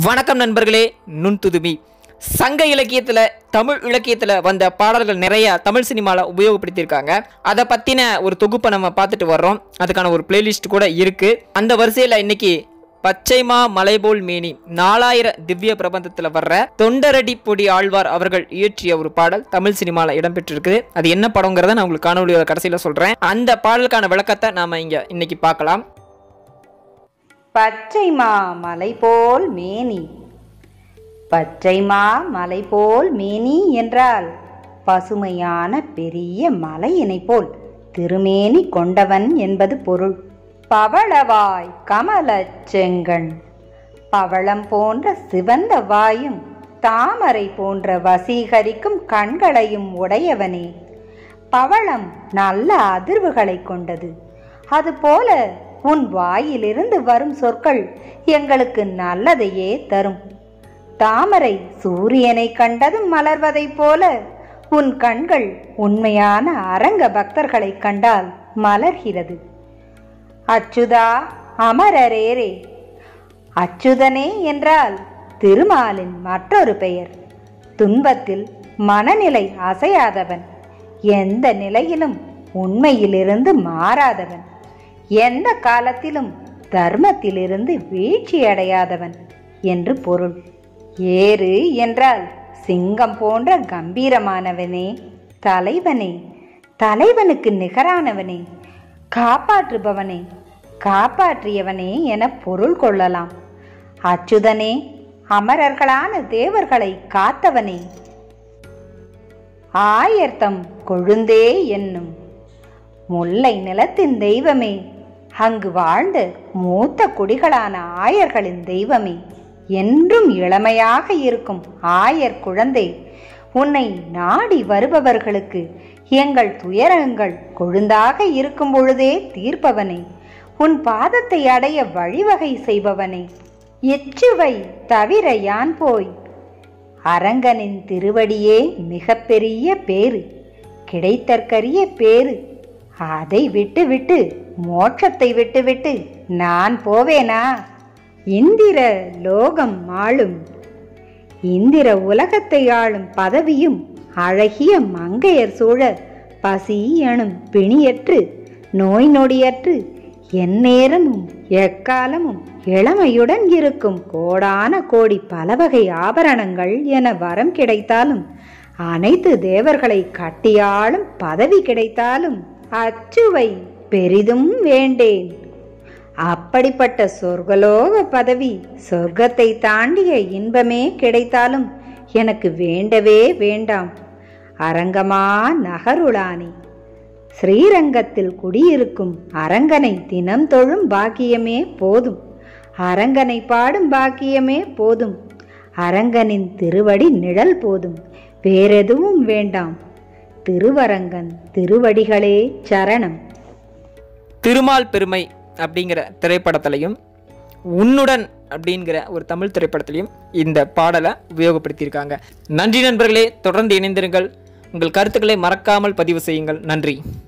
வணக்கம் நண்பர்களே நுண்துதுமி சங்க இலக்கியத்தில் தமிழ் இலக்கியத்தில் வந்த பாடல்கள் நிறைய தமிழ் சினிமாவில் உபயோகப்படுத்தியிருக்காங்க அதை பற்றின ஒரு தொகுப்பை நம்ம பார்த்துட்டு வர்றோம் அதுக்கான ஒரு பிளேலிஸ்ட் கூட இருக்குது அந்த வரிசையில் இன்னைக்கு பச்சைமா மலைபோல் மேனி நாலாயிர திவ்ய பிரபந்தத்தில் வர்ற தொண்டரடி பொடி ஆழ்வார் அவர்கள் இயற்றிய ஒரு பாடல் தமிழ் சினிமாவில் இடம்பெற்றிருக்குது அது என்ன படங்கிறத நான் உங்களுக்கு காணொலியோட கடைசியில் சொல்கிறேன் அந்த பாடலுக்கான விளக்கத்தை நாம் இங்கே இன்னைக்கு பார்க்கலாம் பச்சைமா மலை போல் மேனி பச்சைமா மலை போல் மேனி என்றால் பசுமையான பெரிய மலையினை போல் திருமேனி கொண்டவன் என்பது பொருள் பவளவாய் கமலச் செங்கண் பவளம் போன்ற சிவந்த வாயும் தாமரை போன்ற வசீகரிக்கும் கண்களையும் உடையவனே பவளம் நல்ல அதிர்வுகளை கொண்டது அதுபோல உன் வாயிலிருந்து வரும் சொற்கள் எங்களுக்கு நல்லதையே தரும் தாமரை சூரியனை கண்டதும் மலர்வதைப் போல உன் கண்கள் உண்மையான அரங்க பக்தர்களை கண்டால் மலர்கிறது அச்சுதா அமரரேரே அச்சுதனே என்றால் திருமாலின் மற்றொரு பெயர் துன்பத்தில் மனநிலை அசையாதவன் எந்த நிலையிலும் உண்மையிலிருந்து மாறாதவன் எந்த காலத்திலும் தர்மத்திலிருந்து வீழ்ச்சியடையாதவன் என்று பொருள் ஏறு என்றால் சிங்கம் போன்ற கம்பீரமானவனே தலைவனே தலைவனுக்கு நிகரானவனே காப்பாற்றுபவனே காப்பாற்றியவனே என பொருள் கொள்ளலாம் அச்சுதனே அமரர்களான தேவர்களை காத்தவனே ஆயர்த்தம் கொழுந்தே என்னும் முல்லை நிலத்தின் தெய்வமே அங்கு வாழ்ந்த மூத்த குடிகளான ஆயர்களின் தெய்வமே என்றும் இளமையாக இருக்கும் ஆயர் குழந்தை உன்னை நாடி வருபவர்களுக்கு எங்கள் துயரங்கள் கொழுந்தாக இருக்கும் பொழுதே தீர்ப்பவனே உன் பாதத்தை அடைய வழிவகை செய்பவனே எச்சுவை தவிர யான் போய் அரங்கனின் திருவடியே மிகப்பெரிய பேரு கிடைத்தற்கரிய பேரு அதை விட்டு விட்டு மோட்சத்தை விட்டுவிட்டு நான் போவேனா இந்திர லோகம் ஆளும் இந்திர உலகத்தை ஆளும் பதவியும் அழகிய மங்கையர் சூழ பசி எனும் பிணியற்று நோய் நொடியற்று எந்நேரமும் எக்காலமும் இளமையுடன் இருக்கும் கோடான கோடி பலவகை ஆபரணங்கள் என வரம் கிடைத்தாலும் அனைத்து தேவர்களை கட்டியாளும் பதவி கிடைத்தாலும் அச்சுவை பெரிதும் வேண்டேன் அப்படிப்பட்ட சொர்க்கலோக பதவி சொர்க்கத்தை தாண்டிய இன்பமே கிடைத்தாலும் எனக்கு வேண்டவே வேண்டாம் அரங்கமா நகருளானே ஸ்ரீரங்கத்தில் குடியிருக்கும் அரங்கனை தினம் தொழும் பாக்கியமே போதும் அரங்கனை பாடும் பாக்கியமே போதும் அரங்கனின் திருவடி நிழல் போதும் வேறெதுவும் வேண்டாம் திருவரங்கன் திருவடிகளே சரணம் திருமால் பெருமை அப்படிங்கிற திரைப்படத்திலையும் உன்னுடன் அப்படிங்கிற ஒரு தமிழ் திரைப்படத்திலையும் இந்த பாடலை உபயோகப்படுத்தியிருக்காங்க நன்றி நண்பர்களே தொடர்ந்து இணைந்திருங்கள் உங்கள் கருத்துக்களை மறக்காமல் பதிவு செய்யுங்கள் நன்றி